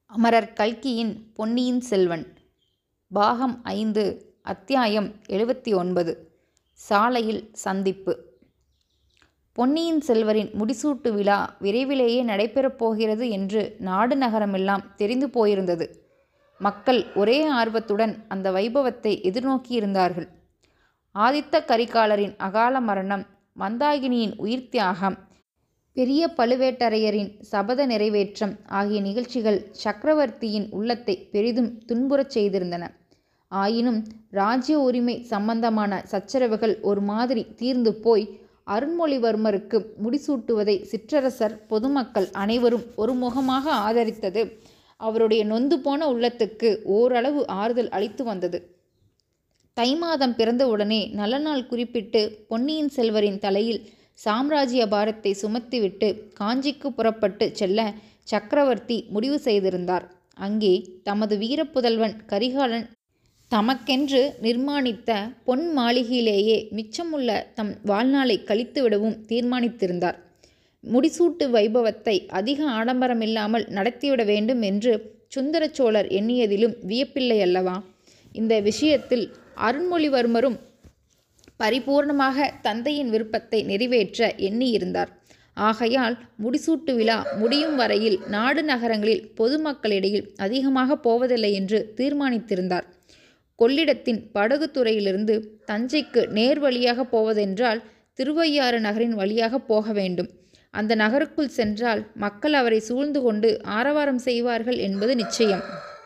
அமரர் கல்கியின் பொன்னியின் செல்வன் பாகம் ஐந்து அத்தியாயம் எழுபத்தி ஒன்பது சாலையில் சந்திப்பு பொன்னியின் செல்வரின் முடிசூட்டு விழா விரைவிலேயே நடைபெறப் போகிறது என்று நாடு நகரமெல்லாம் தெரிந்து போயிருந்தது மக்கள் ஒரே ஆர்வத்துடன் அந்த வைபவத்தை எதிர்நோக்கியிருந்தார்கள் ஆதித்த கரிகாலரின் அகால மரணம் மந்தாகினியின் உயிர் தியாகம் பெரிய பழுவேட்டரையரின் சபத நிறைவேற்றம் ஆகிய நிகழ்ச்சிகள் சக்கரவர்த்தியின் உள்ளத்தை பெரிதும் துன்புறச் செய்திருந்தன ஆயினும் ராஜ்ய உரிமை சம்பந்தமான சச்சரவுகள் ஒரு மாதிரி தீர்ந்து போய் அருண்மொழிவர்மருக்கு முடிசூட்டுவதை சிற்றரசர் பொதுமக்கள் அனைவரும் ஒருமுகமாக ஆதரித்தது அவருடைய நொந்து போன உள்ளத்துக்கு ஓரளவு ஆறுதல் அளித்து வந்தது தை மாதம் பிறந்தவுடனே நல்ல நாள் குறிப்பிட்டு பொன்னியின் செல்வரின் தலையில் சாம்ராஜ்ய பாரத்தை சுமத்திவிட்டு காஞ்சிக்கு புறப்பட்டு செல்ல சக்கரவர்த்தி முடிவு செய்திருந்தார் அங்கே தமது வீரப்புதல்வன் கரிகாலன் தமக்கென்று நிர்மாணித்த பொன் மாளிகையிலேயே மிச்சமுள்ள தம் வாழ்நாளை கழித்துவிடவும் தீர்மானித்திருந்தார் முடிசூட்டு வைபவத்தை அதிக ஆடம்பரமில்லாமல் நடத்திவிட வேண்டும் என்று சுந்தர சோழர் எண்ணியதிலும் வியப்பில்லை அல்லவா இந்த விஷயத்தில் அருண்மொழிவர்மரும் பரிபூர்ணமாக தந்தையின் விருப்பத்தை நிறைவேற்ற எண்ணியிருந்தார் ஆகையால் முடிசூட்டு விழா முடியும் வரையில் நாடு நகரங்களில் பொதுமக்களிடையில் அதிகமாக போவதில்லை என்று தீர்மானித்திருந்தார் கொள்ளிடத்தின் படகுத்துறையிலிருந்து தஞ்சைக்கு நேர் வழியாக போவதென்றால் திருவையாறு நகரின் வழியாக போக வேண்டும் அந்த நகருக்குள் சென்றால் மக்கள் அவரை சூழ்ந்து கொண்டு ஆரவாரம் செய்வார்கள் என்பது நிச்சயம்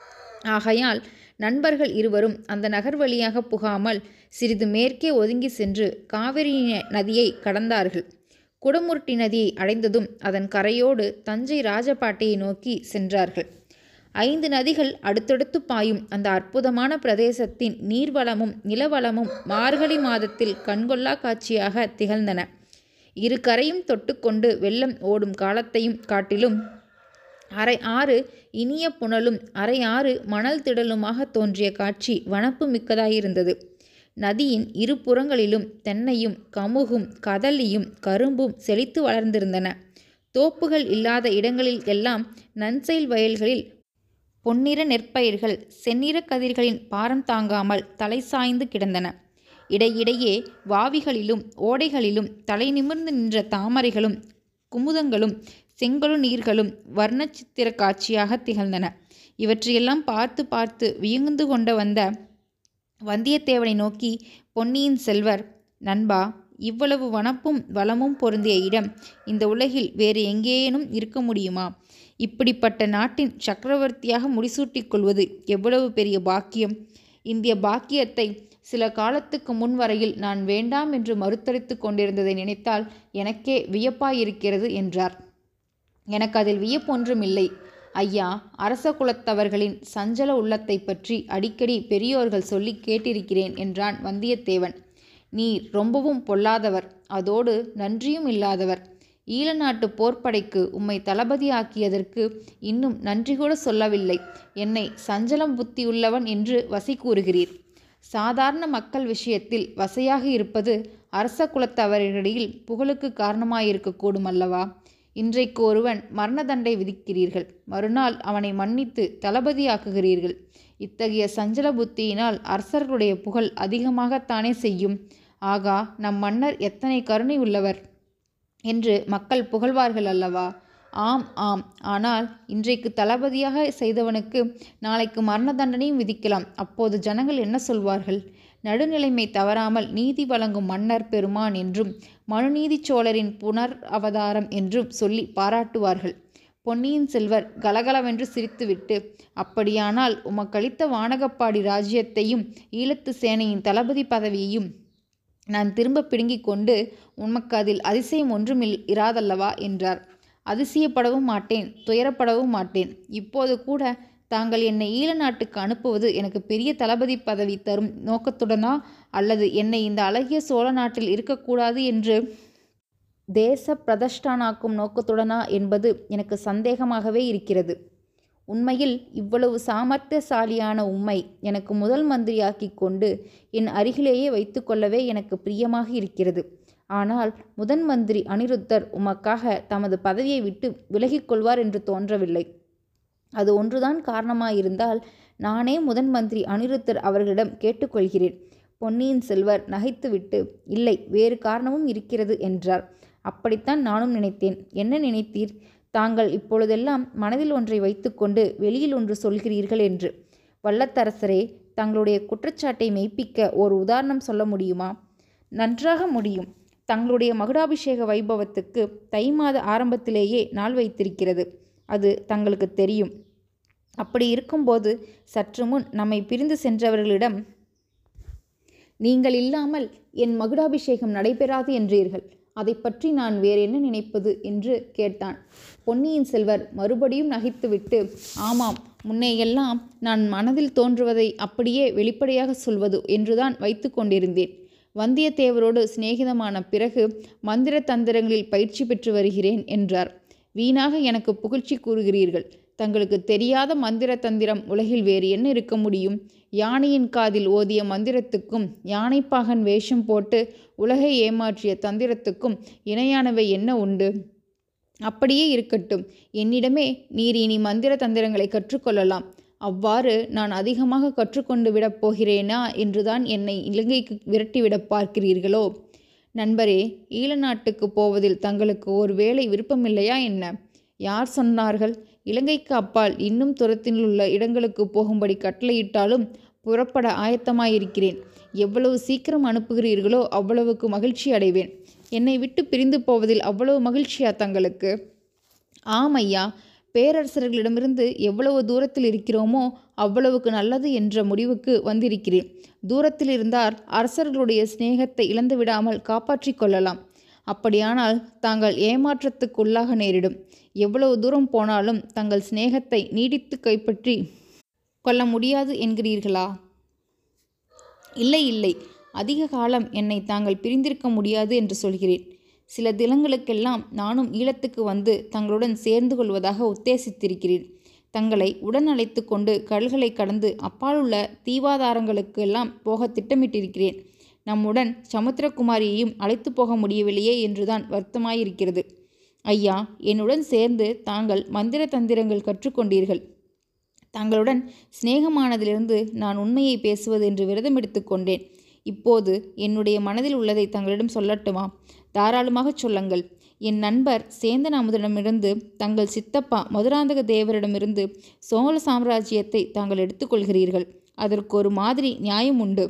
ஆகையால் நண்பர்கள் இருவரும் அந்த நகர் வழியாக புகாமல் சிறிது மேற்கே ஒதுங்கி சென்று காவிரி நதியை கடந்தார்கள் குடமுருட்டி நதியை அடைந்ததும் அதன் கரையோடு தஞ்சை ராஜபாட்டையை நோக்கி சென்றார்கள் ஐந்து நதிகள் அடுத்தடுத்து பாயும் அந்த அற்புதமான பிரதேசத்தின் நீர்வளமும் நிலவளமும் மார்கழி மாதத்தில் கண்கொள்ளா காட்சியாக திகழ்ந்தன இரு கரையும் தொட்டுக்கொண்டு வெள்ளம் ஓடும் காலத்தையும் காட்டிலும் அரை ஆறு இனிய புனலும் அரை ஆறு மணல் திடலுமாக தோன்றிய காட்சி வனப்பு மிக்கதாயிருந்தது நதியின் இரு புறங்களிலும் தென்னையும் கமுகும் கதலியும் கரும்பும் செழித்து வளர்ந்திருந்தன தோப்புகள் இல்லாத இடங்களில் எல்லாம் நன்செயல் வயல்களில் பொன்னிற நெற்பயிர்கள் செந்நிற கதிர்களின் பாரம் தாங்காமல் தலை சாய்ந்து கிடந்தன இடையிடையே வாவிகளிலும் ஓடைகளிலும் தலை நிமிர்ந்து நின்ற தாமரைகளும் குமுதங்களும் செங்கழு நீர்களும் வர்ணச்சித்திர காட்சியாக திகழ்ந்தன இவற்றையெல்லாம் பார்த்து பார்த்து வியந்து கொண்ட வந்த வந்தியத்தேவனை நோக்கி பொன்னியின் செல்வர் நண்பா இவ்வளவு வனப்பும் வளமும் பொருந்திய இடம் இந்த உலகில் வேறு எங்கேயேனும் இருக்க முடியுமா இப்படிப்பட்ட நாட்டின் சக்கரவர்த்தியாக முடிசூட்டிக் கொள்வது எவ்வளவு பெரிய பாக்கியம் இந்திய பாக்கியத்தை சில காலத்துக்கு முன் வரையில் நான் வேண்டாம் என்று மறுத்தளித்து கொண்டிருந்ததை நினைத்தால் எனக்கே வியப்பாயிருக்கிறது என்றார் எனக்கு அதில் வியப்பொன்றுமில்லை ஐயா அரச குலத்தவர்களின் சஞ்சல உள்ளத்தை பற்றி அடிக்கடி பெரியோர்கள் சொல்லி கேட்டிருக்கிறேன் என்றான் வந்தியத்தேவன் நீர் ரொம்பவும் பொல்லாதவர் அதோடு நன்றியும் இல்லாதவர் ஈழ நாட்டு போர்ப்படைக்கு உம்மை தளபதியாக்கியதற்கு இன்னும் நன்றி கூட சொல்லவில்லை என்னை சஞ்சலம் புத்தியுள்ளவன் என்று வசை கூறுகிறீர் சாதாரண மக்கள் விஷயத்தில் வசையாக இருப்பது அரச குலத்தவர்களிடையில் புகழுக்கு காரணமாயிருக்கக்கூடும் அல்லவா இன்றைக்கு ஒருவன் மரண தண்டை விதிக்கிறீர்கள் மறுநாள் அவனை மன்னித்து தளபதியாக்குகிறீர்கள் இத்தகைய சஞ்சல புத்தியினால் அரசர்களுடைய புகழ் அதிகமாகத்தானே செய்யும் ஆகா நம் மன்னர் எத்தனை கருணை உள்ளவர் என்று மக்கள் புகழ்வார்கள் அல்லவா ஆம் ஆம் ஆனால் இன்றைக்கு தளபதியாக செய்தவனுக்கு நாளைக்கு மரண தண்டனையும் விதிக்கலாம் அப்போது ஜனங்கள் என்ன சொல்வார்கள் நடுநிலைமை தவறாமல் நீதி வழங்கும் மன்னர் பெருமான் என்றும் மனுநீதி சோழரின் புனர் அவதாரம் என்றும் சொல்லி பாராட்டுவார்கள் பொன்னியின் செல்வர் கலகலவென்று சிரித்துவிட்டு அப்படியானால் உமக்களித்த வானகப்பாடி ராஜ்யத்தையும் ஈழத்து சேனையின் தளபதி பதவியையும் நான் திரும்ப பிடுங்கிக் கொண்டு உமக்கு அதில் அதிசயம் ஒன்றும் இராதல்லவா என்றார் அதிசயப்படவும் மாட்டேன் துயரப்படவும் மாட்டேன் இப்போது கூட தாங்கள் என்னை ஈழ நாட்டுக்கு அனுப்புவது எனக்கு பெரிய தளபதி பதவி தரும் நோக்கத்துடனா அல்லது என்னை இந்த அழகிய சோழ நாட்டில் இருக்கக்கூடாது என்று தேச பிரதஷ்டானாக்கும் நோக்கத்துடனா என்பது எனக்கு சந்தேகமாகவே இருக்கிறது உண்மையில் இவ்வளவு சாமர்த்தியசாலியான உம்மை எனக்கு முதல் மந்திரியாக்கி கொண்டு என் அருகிலேயே வைத்துக்கொள்ளவே எனக்கு பிரியமாக இருக்கிறது ஆனால் முதன் மந்திரி அனிருத்தர் உமக்காக தமது பதவியை விட்டு விலகிக் கொள்வார் என்று தோன்றவில்லை அது ஒன்றுதான் காரணமாயிருந்தால் நானே முதன் மந்திரி அனிருத்தர் அவர்களிடம் கேட்டுக்கொள்கிறேன் பொன்னியின் செல்வர் நகைத்துவிட்டு இல்லை வேறு காரணமும் இருக்கிறது என்றார் அப்படித்தான் நானும் நினைத்தேன் என்ன நினைத்தீர் தாங்கள் இப்பொழுதெல்லாம் மனதில் ஒன்றை வைத்துக்கொண்டு வெளியில் ஒன்று சொல்கிறீர்கள் என்று வல்லத்தரசரே தங்களுடைய குற்றச்சாட்டை மெய்ப்பிக்க ஒரு உதாரணம் சொல்ல முடியுமா நன்றாக முடியும் தங்களுடைய மகுடாபிஷேக வைபவத்துக்கு தை மாத ஆரம்பத்திலேயே நாள் வைத்திருக்கிறது அது தங்களுக்கு தெரியும் அப்படி இருக்கும்போது சற்று முன் நம்மை பிரிந்து சென்றவர்களிடம் நீங்கள் இல்லாமல் என் மகுடாபிஷேகம் நடைபெறாது என்றீர்கள் அதை பற்றி நான் வேறு என்ன நினைப்பது என்று கேட்டான் பொன்னியின் செல்வர் மறுபடியும் நகைத்துவிட்டு ஆமாம் முன்னையெல்லாம் நான் மனதில் தோன்றுவதை அப்படியே வெளிப்படையாக சொல்வது என்றுதான் வைத்து கொண்டிருந்தேன் வந்தியத்தேவரோடு சிநேகிதமான பிறகு மந்திர தந்திரங்களில் பயிற்சி பெற்று வருகிறேன் என்றார் வீணாக எனக்கு புகழ்ச்சி கூறுகிறீர்கள் தங்களுக்கு தெரியாத மந்திர தந்திரம் உலகில் வேறு என்ன இருக்க முடியும் யானையின் காதில் ஓதிய மந்திரத்துக்கும் யானைப்பாகன் வேஷம் போட்டு உலகை ஏமாற்றிய தந்திரத்துக்கும் இணையானவை என்ன உண்டு அப்படியே இருக்கட்டும் என்னிடமே நீர் இனி மந்திர தந்திரங்களை கற்றுக்கொள்ளலாம் அவ்வாறு நான் அதிகமாக கற்றுக்கொண்டு விடப் போகிறேனா என்றுதான் என்னை இலங்கைக்கு விரட்டிவிடப் பார்க்கிறீர்களோ நண்பரே ஈழ நாட்டுக்கு போவதில் தங்களுக்கு ஒரு வேளை விருப்பமில்லையா என்ன யார் சொன்னார்கள் இலங்கைக்கு அப்பால் இன்னும் துரத்தில் உள்ள இடங்களுக்கு போகும்படி கட்டளையிட்டாலும் புறப்பட ஆயத்தமாயிருக்கிறேன் எவ்வளவு சீக்கிரம் அனுப்புகிறீர்களோ அவ்வளவுக்கு மகிழ்ச்சி அடைவேன் என்னை விட்டு பிரிந்து போவதில் அவ்வளவு மகிழ்ச்சியா தங்களுக்கு ஆம் ஐயா பேரரசர்களிடமிருந்து எவ்வளவு தூரத்தில் இருக்கிறோமோ அவ்வளவுக்கு நல்லது என்ற முடிவுக்கு வந்திருக்கிறேன் தூரத்தில் இருந்தால் அரசர்களுடைய சிநேகத்தை இழந்து விடாமல் காப்பாற்றிக் கொள்ளலாம் அப்படியானால் தாங்கள் ஏமாற்றத்துக்குள்ளாக நேரிடும் எவ்வளவு தூரம் போனாலும் தங்கள் சிநேகத்தை நீடித்து கைப்பற்றி கொள்ள முடியாது என்கிறீர்களா இல்லை இல்லை அதிக காலம் என்னை தாங்கள் பிரிந்திருக்க முடியாது என்று சொல்கிறேன் சில தினங்களுக்கெல்லாம் நானும் ஈழத்துக்கு வந்து தங்களுடன் சேர்ந்து கொள்வதாக உத்தேசித்திருக்கிறேன் தங்களை உடன் அழைத்து கொண்டு கடல்களை கடந்து அப்பாலுள்ள தீவாதாரங்களுக்கு எல்லாம் போக திட்டமிட்டிருக்கிறேன் நம்முடன் சமுத்திரகுமாரியையும் அழைத்து போக முடியவில்லையே என்றுதான் வருத்தமாயிருக்கிறது ஐயா என்னுடன் சேர்ந்து தாங்கள் மந்திர தந்திரங்கள் கற்றுக்கொண்டீர்கள் தங்களுடன் சிநேகமானதிலிருந்து நான் உண்மையை பேசுவது என்று விரதம் எடுத்துக்கொண்டேன் இப்போது என்னுடைய மனதில் உள்ளதை தங்களிடம் சொல்லட்டுமா தாராளமாக சொல்லுங்கள் என் நண்பர் சேந்தன் அமுதனிடமிருந்து தங்கள் சித்தப்பா மதுராந்தக தேவரிடமிருந்து சோழ சாம்ராஜ்யத்தை தாங்கள் எடுத்துக்கொள்கிறீர்கள் அதற்கு ஒரு மாதிரி நியாயம் உண்டு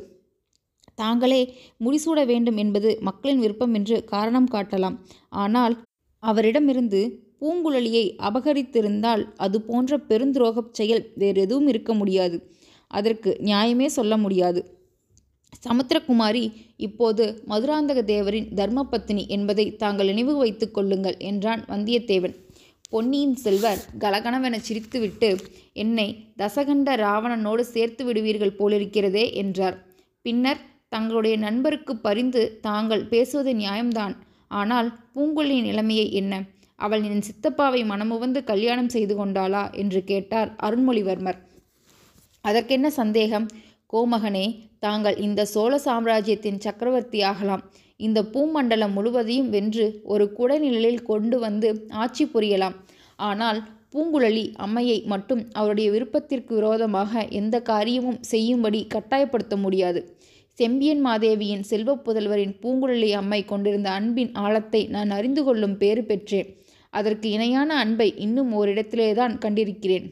தாங்களே முடிசூட வேண்டும் என்பது மக்களின் விருப்பம் என்று காரணம் காட்டலாம் ஆனால் அவரிடமிருந்து பூங்குழலியை அபகரித்திருந்தால் அது போன்ற பெருந்துரோகச் செயல் வேறு எதுவும் இருக்க முடியாது அதற்கு நியாயமே சொல்ல முடியாது சமுத்திரகுமாரி இப்போது மதுராந்தக தேவரின் தர்மபத்தினி என்பதை தாங்கள் நினைவு வைத்துக் கொள்ளுங்கள் என்றான் வந்தியத்தேவன் பொன்னியின் செல்வர் கலகனவென சிரித்துவிட்டு என்னை தசகண்ட ராவணனோடு சேர்த்து விடுவீர்கள் போலிருக்கிறதே என்றார் பின்னர் தங்களுடைய நண்பருக்கு பரிந்து தாங்கள் பேசுவது நியாயம்தான் ஆனால் பூங்குழலியின் நிலைமையை என்ன அவள் என் சித்தப்பாவை மனமுவந்து கல்யாணம் செய்து கொண்டாளா என்று கேட்டார் அருண்மொழிவர்மர் அதற்கென்ன சந்தேகம் கோமகனே தாங்கள் இந்த சோழ சாம்ராஜ்யத்தின் சக்கரவர்த்தி ஆகலாம் இந்த பூமண்டலம் முழுவதையும் வென்று ஒரு குடைநிழலில் கொண்டு வந்து ஆட்சி புரியலாம் ஆனால் பூங்குழலி அம்மையை மட்டும் அவருடைய விருப்பத்திற்கு விரோதமாக எந்த காரியமும் செய்யும்படி கட்டாயப்படுத்த முடியாது செம்பியன் மாதேவியின் செல்வப் புதல்வரின் பூங்குழலி அம்மை கொண்டிருந்த அன்பின் ஆழத்தை நான் அறிந்து கொள்ளும் பேறு பெற்றேன் அதற்கு இணையான அன்பை இன்னும் ஓரிடத்திலேதான் கண்டிருக்கிறேன்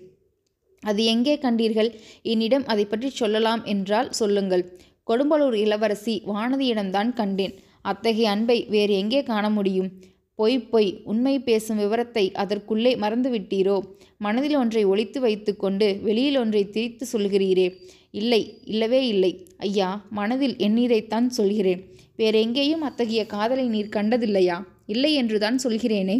அது எங்கே கண்டீர்கள் என்னிடம் அதை பற்றி சொல்லலாம் என்றால் சொல்லுங்கள் கொடும்பலூர் இளவரசி வானதியிடம்தான் கண்டேன் அத்தகைய அன்பை வேறு எங்கே காண முடியும் பொய் பொய் உண்மை பேசும் விவரத்தை அதற்குள்ளே மறந்துவிட்டீரோ மனதில் ஒன்றை ஒளித்து வைத்துக்கொண்டு வெளியில் ஒன்றை திரித்து சொல்கிறீரே இல்லை இல்லவே இல்லை ஐயா மனதில் எண்ணீரைத்தான் சொல்கிறேன் வேறெங்கேயும் அத்தகைய காதலை நீர் கண்டதில்லையா இல்லை என்றுதான் சொல்கிறேனே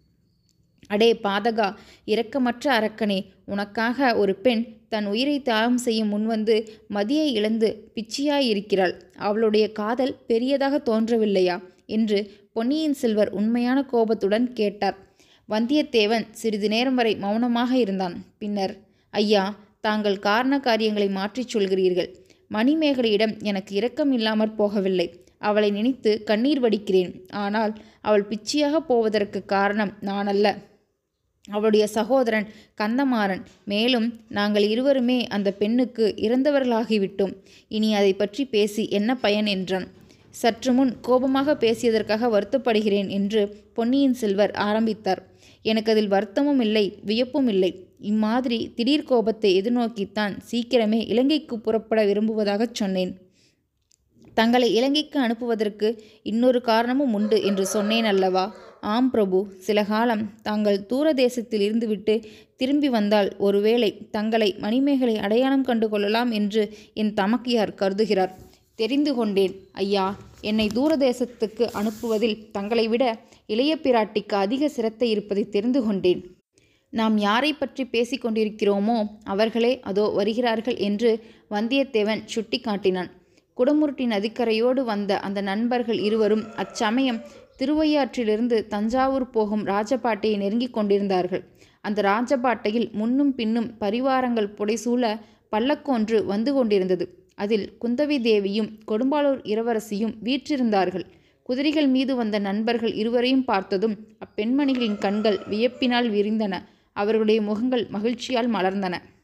அடே பாதகா இரக்கமற்ற அரக்கனே உனக்காக ஒரு பெண் தன் உயிரை தியாகம் செய்ய முன்வந்து மதியை இழந்து பிச்சியாயிருக்கிறாள் அவளுடைய காதல் பெரியதாக தோன்றவில்லையா என்று பொன்னியின் செல்வர் உண்மையான கோபத்துடன் கேட்டார் வந்தியத்தேவன் சிறிது நேரம் வரை மௌனமாக இருந்தான் பின்னர் ஐயா தாங்கள் காரண காரியங்களை மாற்றிச் சொல்கிறீர்கள் மணிமேகலையிடம் எனக்கு இரக்கம் இல்லாமற் போகவில்லை அவளை நினைத்து கண்ணீர் வடிக்கிறேன் ஆனால் அவள் பிச்சியாக போவதற்கு காரணம் நான் அல்ல அவளுடைய சகோதரன் கந்தமாறன் மேலும் நாங்கள் இருவருமே அந்த பெண்ணுக்கு இறந்தவர்களாகிவிட்டோம் இனி அதை பற்றி பேசி என்ன பயன் என்றான் சற்று முன் கோபமாக பேசியதற்காக வருத்தப்படுகிறேன் என்று பொன்னியின் செல்வர் ஆரம்பித்தார் எனக்கு அதில் வருத்தமும் இல்லை வியப்பும் இல்லை இம்மாதிரி திடீர் கோபத்தை எதிர்நோக்கித்தான் சீக்கிரமே இலங்கைக்கு புறப்பட விரும்புவதாகச் சொன்னேன் தங்களை இலங்கைக்கு அனுப்புவதற்கு இன்னொரு காரணமும் உண்டு என்று சொன்னேன் அல்லவா ஆம் பிரபு சில காலம் தாங்கள் தூர தேசத்தில் இருந்துவிட்டு திரும்பி வந்தால் ஒருவேளை தங்களை மணிமேகலை அடையாளம் கண்டு கொள்ளலாம் என்று என் தமக்கையார் கருதுகிறார் தெரிந்து கொண்டேன் ஐயா என்னை தூர தேசத்துக்கு அனுப்புவதில் தங்களை விட இளைய பிராட்டிக்கு அதிக சிரத்தை இருப்பதை தெரிந்து கொண்டேன் நாம் யாரை பற்றி பேசிக் கொண்டிருக்கிறோமோ அவர்களே அதோ வருகிறார்கள் என்று வந்தியத்தேவன் சுட்டி காட்டினான் குடமுருட்டி நதிக்கரையோடு வந்த அந்த நண்பர்கள் இருவரும் அச்சமயம் திருவையாற்றிலிருந்து தஞ்சாவூர் போகும் ராஜபாட்டையை நெருங்கிக் கொண்டிருந்தார்கள் அந்த ராஜபாட்டையில் முன்னும் பின்னும் பரிவாரங்கள் புடைசூழ பல்லக்கொன்று வந்து கொண்டிருந்தது அதில் குந்தவி தேவியும் கொடும்பாளூர் இளவரசியும் வீற்றிருந்தார்கள் குதிரைகள் மீது வந்த நண்பர்கள் இருவரையும் பார்த்ததும் அப்பெண்மணிகளின் கண்கள் வியப்பினால் விரிந்தன அவர்களுடைய முகங்கள் மகிழ்ச்சியால் மலர்ந்தன